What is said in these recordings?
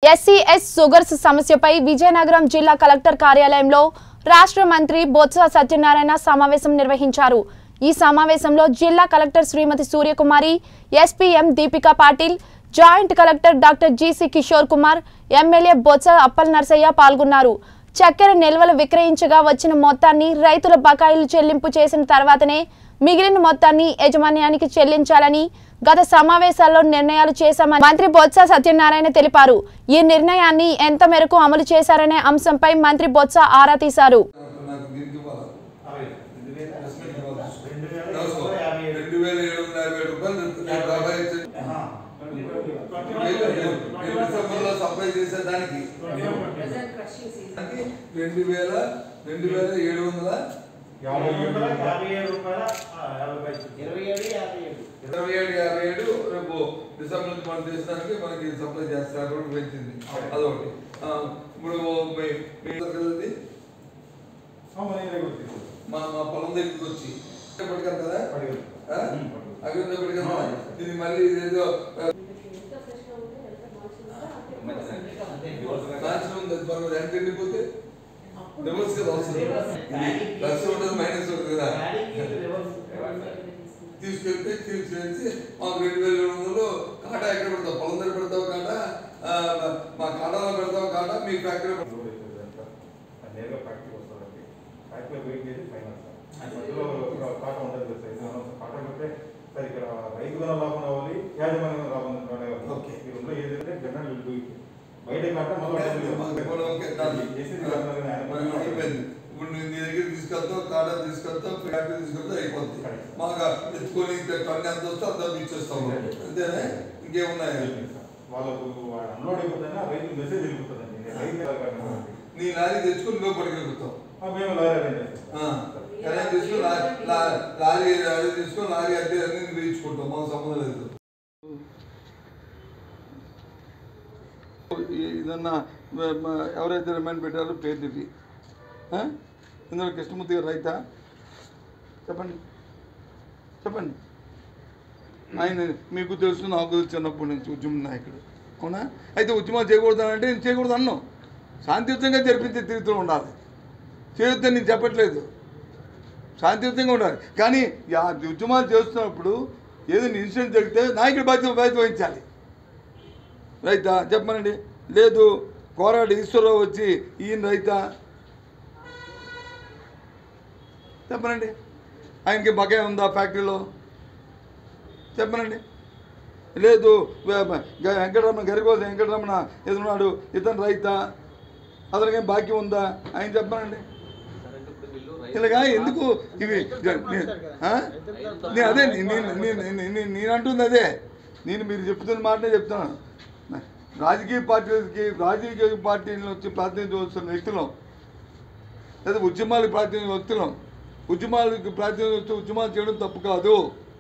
SCS sugars సమస్యపై విజయనగరం జిల్లా collector కార్యాలయంలో రాష్ట్ర మంత్రి బొత్స సత్యనారాయణ సమావేశం నిర్వహించారు ఈ సమావేశంలో జిల్లా collector Shrimati Suryakumari SPM Deepika Patil joint collector doctor GC Kishore Kumar MLA Botsa Appal Narsayya పాల్గొన్నారు చక్కెర నిల్వలు విక్రయించగా వచ్చిన మొత్తాన్ని రైతుల బకాయిలు చెల్లింపు చేసిన తర్వాతనే మిగిలిన మొత్తాన్ని యాజమాన్యానికి చెల్లించాలని గత సమావేశాల్లో నిర్ణయాలు చేశామని మంత్రి బొత్స సత్యనారాయణ తెలిపారు ఈ నిర్ణయాన్ని ఎంత మేరకు అమలు చేశారనే అంశంపై మంత్రి బొత్స ఆరా తీశారు నాకు దీనికి ఇవ్వాలా? ఎస్టిమేట్ ఇవ్వాలా? రెండు వేల రాసుకో. యాభై ఏడు. రెండు వేల ఏడు వందల యాభై రూపాయలు నేను డెబ్బై ఇచ్చి- నేను- నేను- నేను డిసెంబర్లో సప్లై చేసే దానికి దానికి రెండు వేల రెండు వేల ఏడు వందల యాభై ఏడు యాభై ఏడు రూపాయల ఆ, యాభై పైసలు. ఇరవై ఏడు యాభై ఏడు ఇరవై ఏడు యాభై ఏడు రేపు డిసెంబర్ నుంచి మనం చేసడానికి మనకి సప్లై చేస్తారు కూడా పెంచింది అదొకటి ఆ, ఇప్పుడు మీ- మీ కదండి ఆ, మన ఏరియా కూడా తీసుకో. మా మా పొలం దగ్గరికి వచ్చి పట్టుకెళ్తారా కదా పడిగలు. ఆ? ఉమ్, పట్టుకో. అవి ఉందా పట్టుకెళ్తారా ఇది మళ్ళీ ఇదేదో ఆ, మ్యాచ్ ఉంది అది పర్వాలేదు ఎంత ఎండిపోతే రివర్స్ కదా వస్తుంది ఇది ప్లస్ ఉంటుంది మైనస్ ఉంటుంది కదా తీసుకెళ్తే తీసుకెళ్ళి మాకు రెండు వేల ఏడు వందలు కాటా ఎక్కడ పెడతావు పొలం దగ్గర పెడతావు కాటా ఆ, మా కాటాలో పెడతావు కాటా మీ ఫ్యాక్టరీ రోడ్ వేసేది అంతా. అది నేరుగా ఫ్యాక్టరీకి వస్తుందండి. ఫ్యాక్టరీలో వెయిట్ చేసి ఫైనల్ సార్. మధ్యలో ఒక కాటా ఉంటుంది కదా సార్. ఇది మనం కాటా పెడితే సార్ ఇక్కడ రైతు కన్నా లాభం రావాలి యాజమాన్యం లాభం రావాలి ఓకే. ఈ రెండులో ఏదైతే జనరల్ విల్ డూ ఇట్. బయట కాటా ఇప్పుడు ఓకే, దాన్ని. చేసేది కాదు కానీ ఆయన మనం అయిపోయింది ఇప్పుడు నువ్వు నీ దగ్గర తీసుకెళ్తావు కాటా తీసుకెళ్తావు ఫ్యాక్టరీ తీసుకెళ్తావు అయిపోతుంది మాకు ఎత్తుకొని టన్ను ఎంత వస్తే అంత ఇచ్చేస్తాం అంతేనే ఇంకేమున్నాయి వాళ్ళకు అన్లోడ్ అయిపోతేనే రైతు మెసేజ్ వెళ్ళిపోతుందండి నేను రైతు కాదు కాబట్టి. నీ లారీ తెచ్చుకొని నువ్వు పట్టుకెళ్ళిపోతావు ఆ, మేము లారీ అరేంజ్ చేస్తాం. ఆ, కరెంట్ తీసుకొని లారీ లా- లారీ లారీ తీసుకొని లారీ అద్దె అన్ని నువ్వు వేయించుకుంటావు మాకు సంబంధం లేదు ఇదన్నా ఎవరైతే రిమైండ్ పెట్టారో పేరు ఇది ఆ? ఇందులో కృష్ణమూర్తి గారు రైతా చెప్పండి చెప్పండి ఆయన మీకు తెలుసు నాకు తెలుసు చిన్నప్పటి నుంచి ఉద్యమ నాయకుడు అవునా అయితే ఉద్యమాలు చేయకూడదు అంటే నేను చేయకూడదు అన్నాం శాంతియుతంగా జరిపించే తీరుతో ఉండాలి చేయొద్దని నేను చెప్పట్లేదు శాంతియుతంగా ఉండాలి కానీ ఆ ఉద్యమాలు చేస్తున్నప్పుడు ఏదైనా ఇన్సిడెంట్ జరిగితే నాయకుడి బాధ్యత బాధ్యత వహించాలి రైతా చెప్పమనండి లేదు కోరాడు ఈశ్వరరావు వచ్చి ఈయన రైతా చెప్పనండి ఆయనకి బకాయి ఉందా ఫ్యాక్టరీలో చెప్పనండి లేదు వె- వె- గ- వెంకటరమణ గరికోస వెంకటరమణ ఎదురున్నాడు ఇతను రైతా అతనికి బాకీ ఉందా ఆయన చెప్పనండి ఇలాగా ఎందుకు ఇవి ఆ? నే అదే నే- నేను నేను- నేను- నేను- నేను అంటుంది అదే నేను మీరు చెప్తున్న మాటనే చెప్తున్నాను రాజకీయ పార్టీలకి రాజకీయ పార్టీలను వచ్చి ప్రాతినిధ్యం వ్యక్తులం లేదా ఉద్యమాలకు ప్రాతినిధ్యం వ్యక్తులం ఉద్యమాలకు ప్రాతినిధ్యం వస్తూ ఉద్యమాలు చేయడం తప్పు కాదు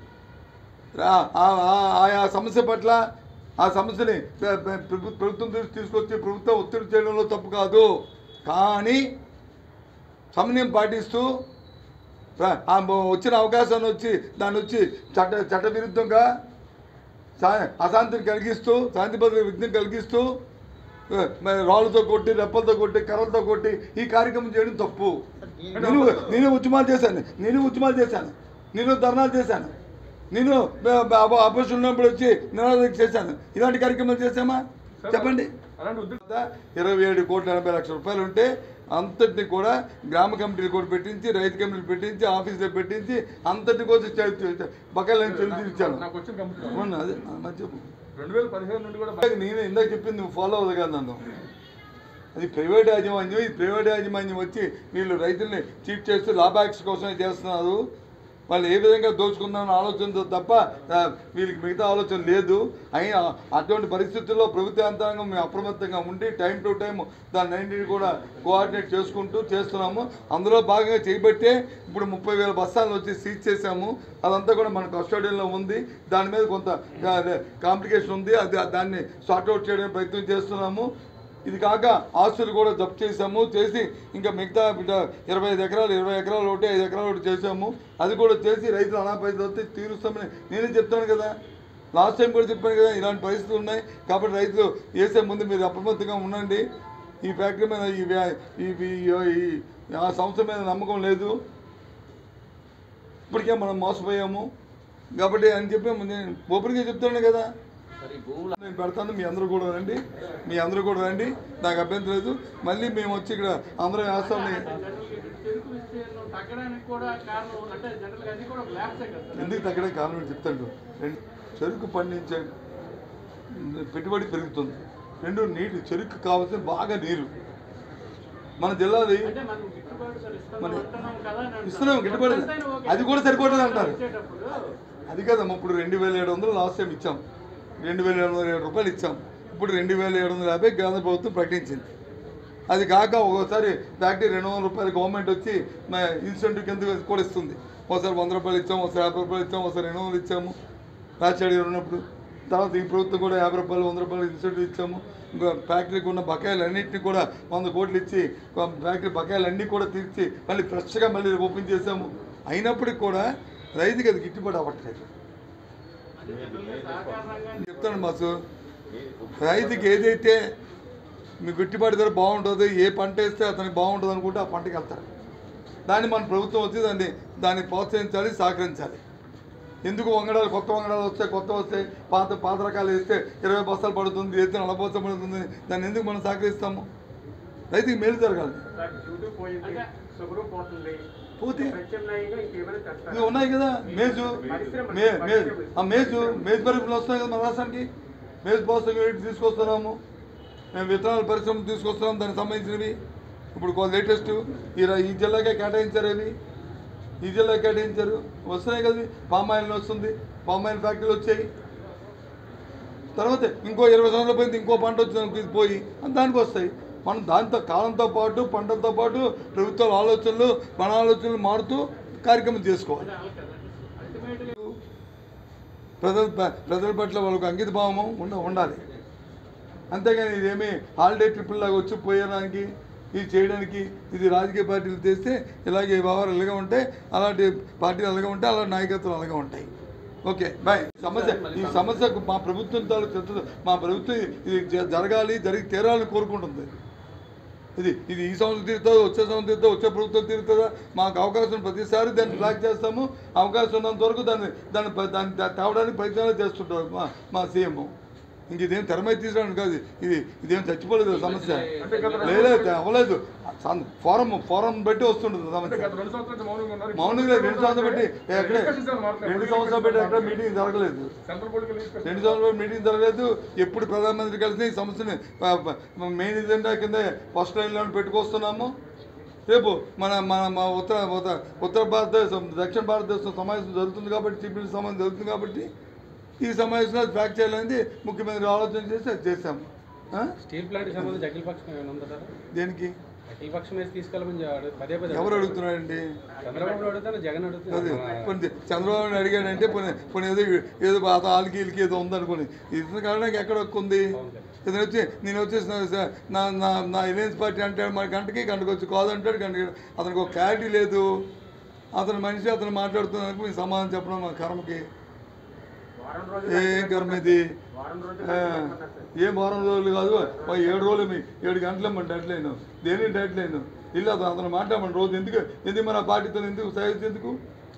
రా- ఆ- ఆ- ఆయా సమస్య పట్ల ఆ సమస్యని ప్ర- ప్ర- ప్రభు- ప్రభుత్వం దృష్టి తీసుకొచ్చి ప్రభుత్వం ఒత్తిడి చేయడంలో తప్పు కాదు కానీ సమన్వయం పాటిస్తూ రా- ఆ మొ- వచ్చిన అవకాశాన్ని వచ్చి దాన్ని వచ్చి చట్ట చట్టవిరుద్ధంగా శా- అశాంతిని కలిగిస్తూ శాంతి భద్రత విఘ్నం కలిగిస్తూ ఆ, మరి రాళ్ళతో కొట్టి రెప్పలతో కొట్టి కర్రలతో కొట్టి ఈ కార్యక్రమం చేయడం తప్పు నేను నేను ఉద్యమాలు చేశాను నేను ఉద్యమాలు చేశాను నేను ధర్నాలు చేశాను నేను అపోజిషన్ ఉన్నప్పుడు వచ్చి నినాదాలు చేశాను ఇలాంటి కార్యక్రమాలు చేశామా చెప్పండి ఇరవై ఏడు కోట్ల ఎనభై లక్షల రూపాయలు ఉంటే అంతటిని కూడా గ్రామ కమిటీలు కూడా పెట్టించి రైతు కమిటీలు పెట్టించి ఆఫీసులో పెట్టించి అంతటి కోసం బకాయిలను చెల్లించాను నాకు వచ్చిన కంప్యూటర్ అవును, అదే ఆ, మరి చెప్పు రెండు వేల పదిహేను నుండి కూడా ఇందాక నేను ఇందాక చెప్పింది నువ్వు ఫాలో అవ్వదు కదా నన్ను అది ప్రైవేట్ యాజమాన్యం ఈ ప్రైవేట్ యాజమాన్యం వచ్చి వీళ్ళు రైతుల్ని చీట్ చేస్తూ లాభాక్ష కోసమే చేస్తున్నారు వాళ్ళు ఏ విధంగా దోచుకుందామని ఆలోచనతో తప్ప ఆ, వీళ్ళకి మిగతా ఆలోచన లేదు అయినా అటువంటి పరిస్థితుల్లో ప్రభుత్వ యంత్రాంగం మేము అప్రమత్తంగా ఉండి టైం టు టైం దాన్ని అన్నింటిని కూడా కోఆర్డినేట్ చేసుకుంటూ చేస్తున్నాము అందులో భాగంగా చేయబట్టే ఇప్పుడు ముప్పై వేల బస్తాలను వచ్చి సీజ్ చేశాము అదంతా కూడా మన కస్టడీలో ఉంది దాని మీద కొంత కాంప్లికేషన్ ఉంది అది దాన్ని సార్ట్అవుట్ చేయడానికి ప్రయత్నం చేస్తున్నాము ఇది కాక ఆస్తులు కూడా జప్తు చేసాము చేసి ఇంకా మిగతా బిడ్డ ఇరవై ఐదు ఎకరాలు ఇరవై ఎకరాలు ఒకటి ఐదు ఎకరాలు ఒకటి చేసాము అది కూడా చేసి రైతులు అనాపైసలు వస్తే తీరుస్తామని నేనే చెప్తాను కదా లాస్ట్ టైం కూడా చెప్పాను కదా ఇలాంటి పరిస్థితులు ఉన్నాయి కాబట్టి రైతులు వేసే ముందు మీరు అప్రమత్తంగా ఉండండి ఈ ఫ్యాక్టరీ మీద ఈ వ్యా- ఈ ఈ- ఈ- ఆ సంస్థ మీద నమ్మకం లేదు ఇప్పటికే మనం మోసపోయాము కాబట్టి అని చెప్పి నేను ఓపెన్గా చెప్తాను కదా నేను పెడతాను మీ అందరూ కూడా రండి మీ అందరూ కూడా రండి నాకు అభ్యంతరం లేదు మళ్ళీ మేము వచ్చి ఇక్కడ అందరం వేస్తామని చెరుకు విస్తీర్ణం తగ్గడానికి కూడా కారణం అంటే జనరల్గా అది కూడా ల్యాబ్సే కదా సార్. ఎందుకు తగ్గడం కారణం ఏంటి చెప్తాను రెండు చెరుకు పండించే పెట్టుబడి పెరుగుతుంది రెండు నీటి చెరుకు కావాల్సిన బాగా నీరు మన జిల్లాది అంటే మనం గిట్టుబాటు సార్ ఇస్తున్నాం మరి అంటున్నాం కదా అని అంటారు. ఇస్తున్నాం గిట్టుబడి ఎంతైనా ఓకే. అది కూడా సరిపోతుంది అంటారు ఇచ్చేటప్పుడు అది కదమ్మా ఇప్పుడు రెండు వేల ఏడు వందలు లాస్ట్ టైం ఇచ్చాం రెండు వేల ఏడు వందల ఏడు రూపాయలు ఇచ్చాం ఇప్పుడు రెండు వేల ఏడు వందల యాభై కేంద్ర ప్రభుత్వం ప్రకటించింది అది కాక ఒక్కోసారి ఫ్యాక్టరీ రెండు వందల రూపాయలు గవర్నమెంట్ వచ్చి మా ఇన్సెంటివ్ కింద కూడా ఇస్తుంది ఒకసారి వంద రూపాయలు ఇచ్చాము ఒకసారి యాభై రూపాయలు ఇచ్చాము ఒకసారి రెండు వందలు ఇచ్చాము రాజశేఖర్ గారు ఉన్నప్పుడు తర్వాత ఈ ప్రభుత్వం కూడా యాభై రూపాయలు వంద రూపాయలు ఇన్సెంటివ్ ఇచ్చాము ఇంకా ఫ్యాక్టరీకి ఉన్న బకాయిలు అన్నింటినీ కూడా వంద కోట్లు ఇచ్చి ఒక ఫ్యాక్టరీ బకాయిలు అన్నీ కూడా తీర్చి మళ్ళీ ఫ్రెష్గా మళ్ళీ ఓపెన్ చేసాము అయినప్పటికీ కూడా రైతుకి అది గిట్టుబాటు అవ్వట్లేదు అది జనరల్గా సహకార రంగాన్ని చెప్తాను మాసు రైతుకి ఏదైతే మీ గిట్టుబాటు ధర బాగుంటుందో ఏ పంట వేస్తే అతనికి బాగుంటుంది అనుకుంటే ఆ పంటకి వెళ్తారు దాన్ని మన ప్రభుత్వం వచ్చి దాన్ని దాన్ని ప్రోత్సహించాలి సహకరించాలి ఎందుకు వంగడాలు కొత్త వంగడాలు వస్తాయి కొత్త వస్తాయి పాత పాత రకాలు వేస్తే ఇరవై బస్తాలు పడుతుంది వేస్తే నలభై బస్తాలు పడుతుంది దాన్ని ఎందుకు మనం సహకరిస్తాము రైతుకి మేలు జరగాలి సార్ డ్యూటీ పోయింది షుగరు పోతుంది పోతే ప్రత్యామ్నాయంగా ఇంకేమైనా ఇవి తెస్తారు ఉన్నాయి కదా మేజు మే మే ఆ మేజు మేజు పరిశ్రమలు వస్తున్నాయి కదా మన రాష్ట్రానికి మేజు ప్రాసెసింగ్ యూనిట్ తీసుకొస్తున్నాము మేము విత్తనాల పరిశ్రమ తీసుకొస్తున్నాం దానికి సంబంధించినవి ఇప్పుడు లేటెస్ట్ ఈ రా- ఈ జిల్లాకే కేటాయించారు అవి ఈ జిల్లా కేటాయించారు వస్తున్నాయి కదా పామ్ ఆయిల్ వస్తుంది పామ్ ఆయిల్ ఫ్యాక్టరీలు వచ్చాయి తర్వాత ఇంకో ఇరవై సంవత్సరాల పోయింది ఇంకో పంట వచ్చింది పోయి దానికి వస్తాయి మనం దాంతో కాలంతో పాటు పంటలతో పాటు ప్రభుత్వాల ఆలోచనలు మన ఆలోచనలు మారుతూ కార్యక్రమం చేసుకోవాలి ప్రజల ప- ప్రజల పట్ల వాళ్ళకు అంకిత భావము ఉండ ఉండాలి అంతేగాని ఇదేమి హాలిడే ట్రిప్పుల్ లాగా వచ్చి పోయడానికి ఇది చేయడానికి ఇది రాజకీయ పార్టీలు తెస్తే ఇలాగే వ్యవహారాలు ఇలాగే ఉంటాయి అలాంటి పార్టీలు అలాగే ఉంటాయి అలాంటి నాయకత్వాలు అలాగే ఉంటాయి ఓకే బాయ్ సమస్య ఈ సమస్యకు మా ప్రభుత్వం తాలూకు శ్రద్ధ- మా ప్రభుత్వం ఇది జ- జరగాలి జరిగి తీరాలని కోరుకుంటుంది ఇది ఇది ఈ సంవత్సరం తీరుతుందో వచ్చే సంవత్సరం తీరుతుందో వచ్చే ప్రభుత్వం తీరుతుందా మాకు అవకాశం ప్రతిసారి దాన్ని బ్లాక్ చేస్తాము అవకాశం ఉన్నంత వరకు దాన్ని దాన్ని ప- దాన్ని తే- తేవడానికి ప్రయత్నాలు చేస్తుంటారు మా మా సీఎం ఇంక ఇదేం తెర మీద తీసుకురావడం కాదు ఇది ఇదేం చచ్చిపోలేదు సమస్య లేదు అవ్వలేదు సం- ఫోరం ఫోరం బట్టి వస్తుంటుంది సమస్య గత రెండు సంవత్సరాల నుంచి మౌనంగా ఉన్నారు మౌనంగా రెండు సంవత్సరాలు పెట్టి ఎక్కడే రెండు సంవత్సరాలు పెట్టి ఎక్కడ మీటింగ్ జరగలేదు సెంట్రల్ పొలిటికల్ డిస్కషన్ రెండు సంవత్సరాలు మీటింగ్ జరగలేదు ఎప్పుడు ప్రధానమంత్రి కలిసి ఈ సమస్యని మెయిన్ ఎజెండా కింద ఫస్ట్ లైన్లో పెట్టుకొస్తున్నాము రేపు మన మన మా ఉత్తర ఉత్తర ఉత్తర భారతదేశం దక్షిణ భారతదేశం సమావేశం జరుగుతుంది కాబట్టి చీఫ్ మినిస్టర్ సమావేశం జరుగుతుంది కాబట్టి ఈ సమావేశంలో అది ఫ్యాక్ట్ చేయాలనేది ముఖ్యమంత్రి ఆలోచన చేసి అది చేశాము ఆ? స్టీల్ ప్లాంట్ సంబంధించి అఖిల పక్షం ఏమైనా ఉందా దేనికి అఖిల పక్షం వేసి తీసుకెళ్ళమని అడు- పదే పదే ఎవరు అడుగుతున్నారండి చంద్రబాబు అడుగుతాను జగన్ అదే అడుగుతాను కొన్ని చంద్రబాబు నాయుడు అడిగాడంటే పోనీ పోనీ ఏదో ఏదో పాత వాళ్ళకి వీళ్ళకి ఏదో ఉందనుకోని ఇతను కావడానికి ఎక్కడ హక్కు ఉంది ఇతను వచ్చి నేను వచ్చేసి నా- నా నా నా ఎలియన్స్ పార్టీ అంటాడు మరి గంటకి గంటకు వచ్చి కాదంటాడు గంటకి అతనికి ఒక క్లారిటీ లేదు అతని మనిషి అతను మాట్లాడుతున్నందుకు మీకు సమాధానం చెప్పడం మా కర్మకి వారం రోజులు ఏం కర్మ ఇది వారం రోజులు ఆ, ఏం వారం రోజులు కాదు ఓ ఏడు రోజులు మీ ఏడు గంటలు మన డెడ్ లైన్ దేని డెడ్ లైన్ ఇల్లు అతను అతను మాట్లాడమని రోజు ఎందుకు ఎందుకు మన పార్టీతో ఎందుకు సైజ్ ఎందుకు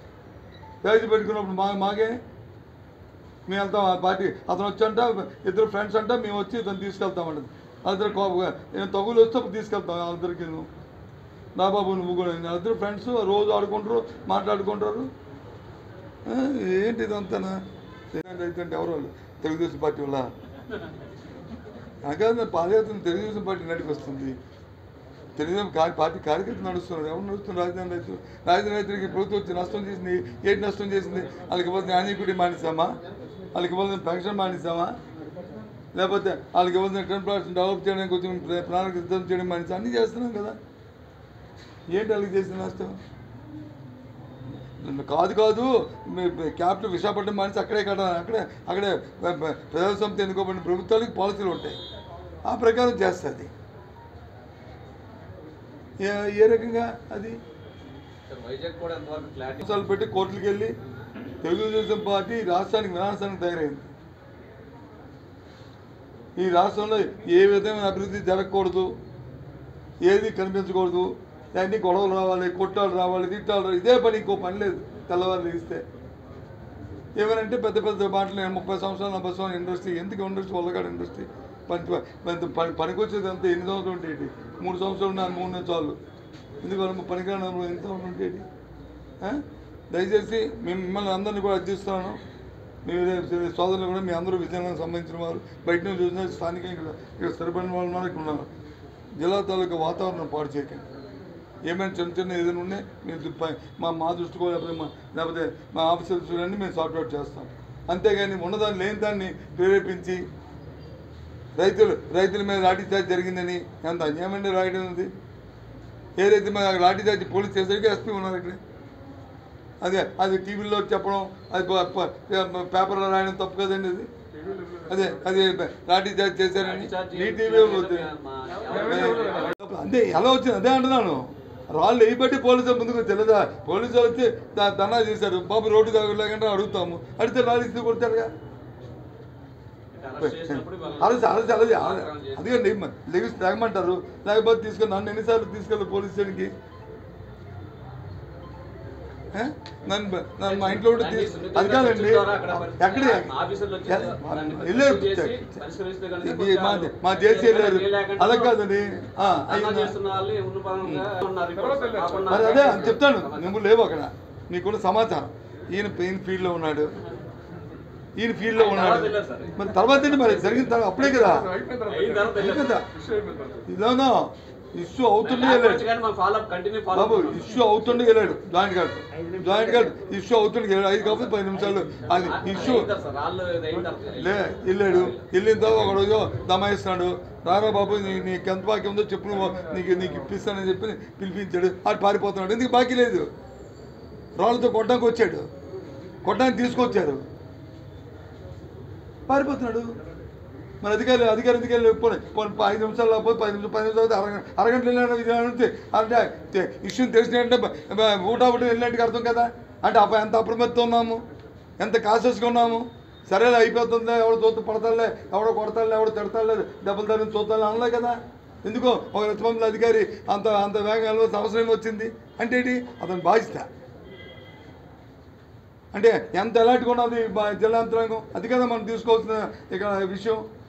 సైజ్ పెట్టుకున్నప్పుడు మా మాకే మేము వెళ్తాం ఆ పార్టీ అతను వచ్చంట ఇద్దరు ఫ్రెండ్స్ అంట మేము వచ్చి ఇతను తీసుకెళ్తామంట వాళ్ళిద్దరు కోపంగా నేను తగులు వస్తే అప్పుడు తీసుకెళ్తాం వాళ్ళిద్దరికి నా బాబు నువ్వు కూడా వాళ్ళిద్దరు ఫ్రెండ్స్ రోజు ఆడుకుంటారు మాట్లాడుకుంటారు ఆ, ఏంటి ఇదంతా రైతు అంటే ఎవరు వాళ్ళు తెలుగుదేశం పార్టీ వల్ల నాకాదు పాదయాత్ర తెలుగుదేశం పార్టీ నడిపి వస్తుంది తెలుగుదేశం కా- పార్టీ కార్యకర్తలు నడుస్తున్నారు ఎవరు నడుస్తున్నారు రాజధాని రైతులు రాజధాని రైతులకి ప్రభుత్వం వచ్చి నష్టం చేసింది ఏంటి నష్టం చేసింది వాళ్ళకి ఇవ్వాల్సిన యాన్యుటీ మానేసామా వాళ్ళకి ఇవ్వాల్సిన పెన్షన్ మానేసామా లేకపోతే వాళ్ళకి ఇవ్వాల్సిన టెన్ పర్సెంట్ డెవలప్ చేయడానికి కొంచెం ప్ర- ప్రణాళిక సిద్ధం చేయడం మానేసి అన్నీ చేస్తున్నాం కదా ఏంటి వాళ్ళకి చేసిన నష్టం కాదు కాదు మీ క్యాపిటల్ విశాఖపట్నం మానేసి అక్కడే కట్టాలి అక్కడే అక్కడే ప- ప- ప్రజల సంస్థ ఎన్నుకోబడిన ప్రభుత్వాలకు పాలసీలు ఉంటాయి ఆ ప్రకారం చేస్తుంది ఏ ఏ రకంగా అది వైజాగ్ కూడా ఎంతవరకు క్లారిటీ సంవత్సరాలు పెట్టి కోర్టులకు వెళ్ళి తెలుగుదేశం పార్టీ రాష్ట్రానికి వినాశానికి తయారైంది ఈ రాష్ట్రంలో ఏ విధమైన అభివృద్ధి జరగకూడదు ఏది కనిపించకూడదు అన్ని గొడవలు రావాలి కొట్టాలు రావాలి తిట్టాలు రావాలి ఇదే పని ఇంకో పని లేదు తెల్లవారు ఇస్తే ఏమనంటే పెద్ద పెద్ద మాటలు నేను ముప్పై సంవత్సరాలు నలభై సంవత్సరాలు ఇండస్ట్రీ ఎందుకు ఇండస్ట్రీ వల్లగాడు ఇండస్ట్రీ పని పని పని పనికొచ్చేది అంతా ఎన్ని సంవత్సరాలు ఉండేది మూడు సంవత్సరాలు నా మూడు నెలలు చాలు ఎందుకు పనికిరాని ఎంత ఉండేది ఆ? దయచేసి మేము మిమ్మల్ని అందరినీ కూడా అర్థిస్తున్నాను మీ సోదరులు కూడా మీ అందరూ విజయనగరం సంబంధించిన వారు బయట నుంచి చూసిన స్థానికంగా ఇక్కడ ఇక్కడ స్థిరపడిన వాళ్ళు ఉన్నారు ఇక్కడ ఉన్నారు జిల్లా తాలూకా వాతావరణం పాడు చేయకండి ఏమైనా చిన్న చిన్న ఏదైనా ఉన్నాయి మీరు ప- మా మా దృష్టికో లేకపోతే మా లేకపోతే మా ఆఫీసర్ చూడండి మేము సార్ట్అవుట్ చేస్తాం అంతేగాని ఉన్నదాన్ని లేని దాన్ని ప్రేరేపించి రైతులు రైతుల మీద లాఠీ చార్జ్ జరిగిందని ఎంత అన్యాయమండి రాయడం ఉంది ఏ రైతు మీద లాఠీ చార్జ్ పోలీస్ చేసరికి ఎస్పీ ఉన్నారు ఇక్కడ అదే అది టీవీలో చెప్పడం అది ప- ప- పేపర్లో రాయడం తప్పు కదండి అది అదే అది లాఠీ చార్జ్ చేశారని ఈ టీవీ అంతే ఎలా వచ్చింది అదే అంటున్నాను రాళ్ళు వేయబట్టి పోలీసులు ముందుకు తెలియదా పోలీసులు వచ్చి ద- ధర్నా చేశారు బాబు రోడ్డు లేకుండా అడుగుతాము అడిగితే రాళ్ళు ఇస్తే కొడతారుగా అరసి అరసి అరసి అదిగండి లెగిసి తాగమంటారు లేకపోతే తీసుకొని నన్ను ఎన్నిసార్లు తీసుకెళ్ళి పోలీస్ స్టేషన్కి ఏ? నన్ను బ- నన్ను మా ఇంట్లో ఉండి తీసు అది కాదండి ఎక్కడ వెళ్ళారు ఇది మా మా జేసీ వెళ్ళారు అలా కాదండి ఆ, అయ్యిందా? మరి అదే అని చెప్తాను నువ్వు లేవు అక్కడ నీకున్న సమాచారం ఈయన ఈయన ఫీల్డ్లో ఉన్నాడు ఈయన ఫీల్డ్లో ఉన్నాడు మరి తర్వాత ఏంటి మరి జరిగిన తర్వాత అప్పుడే కదా అదే కదా ఇలానో ఇష్యూ అవుతుండే వెళ్ళాడు బాబు ఇష్యూ అవుతుండే వెళ్ళాడు joint guard joint guard issue అవుతుండే వెళ్ళాడు ఐదు కాకపోతే పది నిమిషాలు అది ఇష్యూ లే వెళ్ళాడు వెళ్ళిన తర్వాత ఒక రోజు దమాయిస్తున్నాడు రారా బాబు నీ నీకు ఎంత బాకీ ఉందో చెప్పు నువ్వు నీకు నీకు ఇప్పిస్తానని చెప్పి పిలిపించాడు ఆడు పారిపోతున్నాడు ఎందుకు బాకీ లేదు రాళ్ళతో కొట్టడానికి వచ్చాడు కొట్టడానికి తీసుకొచ్చారు పారిపోతున్నాడు మరి అధికారి అధికారి ఎందుకు వెళ్ళి పోనీ పోనీ ఐదు నిమిషాలు లేకపోతే పది నిమిషాలు పది నిమిషాలు అరగంట అరగంట వెళ్ళిన విధానం అంటే ఇష్యూ తెలిసినట్టే ఊటాబుట్టి వెళ్ళినట్టుగా అర్థం కదా అంటే అప్పుడు ఎంత అప్రమత్తం ఉన్నాము ఎంత కాసెస్గా ఉన్నాము సరేలే అయిపోతుంది ఎవడు చూత పడతాలే ఎవడో కొడతాలే ఎవడో తిడతాలే దెబ్బలు తల్లి చూస్తాలే అనలే కదా ఎందుకో ఒక రెస్పాన్సిబుల్ అధికారి అంత అంత వేగం వెళ్ళవలసిన అవసరం ఏమి వచ్చింది అంటే ఏంటి అతని బాధ్యత అంటే ఎంత ఎలాంటిగా ఉన్నది బా- జిల్లా యంత్రాంగం అది కదా మనం తీసుకోవాల్సిన ఇక్కడ విషయం